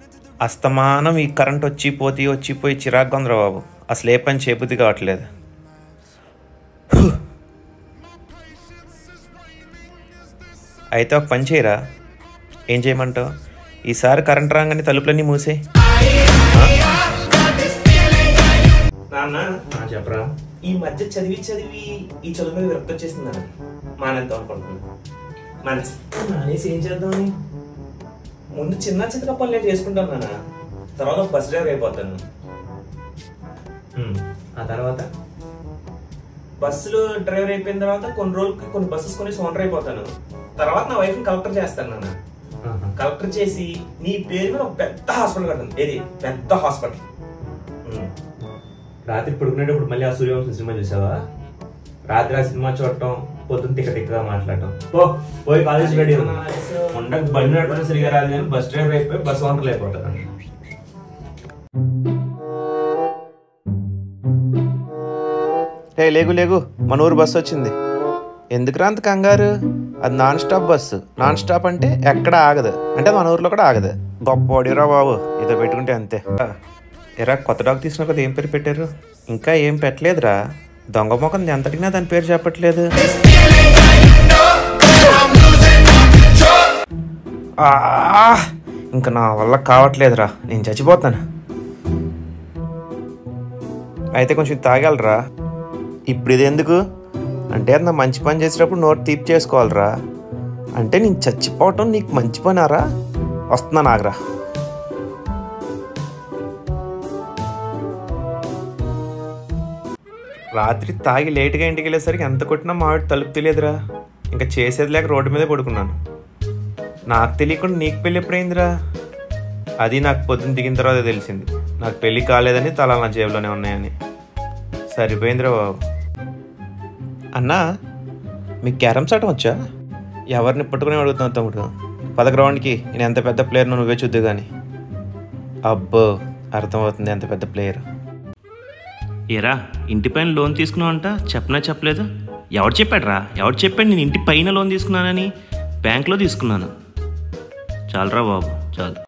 అస్తమానం ఈ కరెంట్ వచ్చి పోతి వచ్చి పోయి చిరాకు ఉందిరా బాబు అసలు ఏ పని చేయబుద్ధి కావట్లేదు హు. అయితే ఒక పని చేయరా ఏం చేయమంటావు ఈసారి కరెంట్ రాగానే తలుపులన్నీ మూసే నాన్న చెప్పరా ఈ మధ్య చదివి చదివి ఈ చదువు మీద విరక్తి వచ్చేసింది నాన్న మానేద్దాం అనుకుంటున్నాను మానేసి మానేసి ఏం చేద్దామని ముందు చిన్న చిన్న పనులు చేసుకుంటాను నాన్న తర్వాత బస్ డ్రైవర్ అయిపోతాను ఆ తర్వాత బస్సులో డ్రైవర్ అయిపోయిన తర్వాత కొన్ని రోజులకి కొన్ని బస్సెస్ కొని సౌండర్ అయిపోతాను తర్వాత నా వైఫ్ కలెక్టర్ చేస్తాను నాన్న కలెక్టర్ చేసి నీ పేరు మీద ఒక పెద్ద హాస్పిటల్ కడతాను ఏది పెద్ద హాస్పిటల్ రాత్రి పడుకునేటప్పుడు మళ్ళీ ఆ సూర్యవంశం సినిమా చూసావా రాత్రి ఆ సినిమా చూడటం పొద్దున్న తిక్క తిక్కగా మాట్లాడటం పో పోయి కాలేజ్ రెడీ ఉండక బండి నడపడం సరిగా రాదు కానీ బస్ డ్రైవర్ అయిపోయి బస్ ఓనర్లు అయిపోతాను ఏ లేగు లేగు మన ఊరు బస్సు వచ్చింది ఎందుకురా అంత కంగారు అది non stop bus non stop అంటే ఎక్కడ ఆగదు అంటే అది మన ఊర్లో కూడా ఆగదు గొప్పవాడిరా బాబు ఇదో పెట్టుకుంటే అంతే ఎరా కొత్త డాగ్ తీసిన కదా ఏం పేరు పెట్టారు ఇంకా ఏం పెట్టలేదురా దొంగ మొఖం ఎంతటినా దాని పేరు చెప్పట్లేదు ఆ, ఇంకా నా వల్ల కావట్లేదురా నేను చచ్చిపోతాను అయితే కొంచెం తాగలరా ఇప్పుడు ఇది ఎందుకు అంటే నా మంచి పని చేసేటప్పుడు నోట్ తీపి చేసుకోవాలిరా అంటే నేను చచ్చిపోవటం నీకు మంచి పనారా వస్తున్నా నాగరా రాత్రి తాగి లేట్గా ఇంటికి వెళ్ళేసరికి ఎంత కొట్టినా మావిడ తలుపు తెలియదురా ఇంకా చేసేది లేక రోడ్డు మీదే పడుకున్నాను నాకు తెలియకుండా నీకు పెళ్ళి ఎప్పుడైందిరా అది నాకు పొద్దున్న దిగిన తర్వాత తెలిసింది నాకు పెళ్ళి కాలేదని తల నా జేబులోనే ఉన్నాయని సరిపోయిందిరా బాబు అన్నా మీకు క్యారమ్స్ ఆడటం వచ్చా ఎవరిని పట్టుకుని అడుగుతున్నావు తమ్ముడు పద గ్రౌండ్కి నేను ఎంత పెద్ద ప్లేయర్ నువ్వే చూద్దు కానీ అబ్బో అర్థమవుతుంది ఎంత పెద్ద ప్లేయర్ ఏరా ఇంటి పైన లోన్ తీసుకున్నావు అంట చెప్పనా చెప్పలేదు ఎవరు చెప్పాడురా ఎవరు చెప్పాడు నేను ఇంటి పైన లోన్ తీసుకున్నానని బ్యాంక్లో తీసుకున్నాను చాలరా బాబు చాలు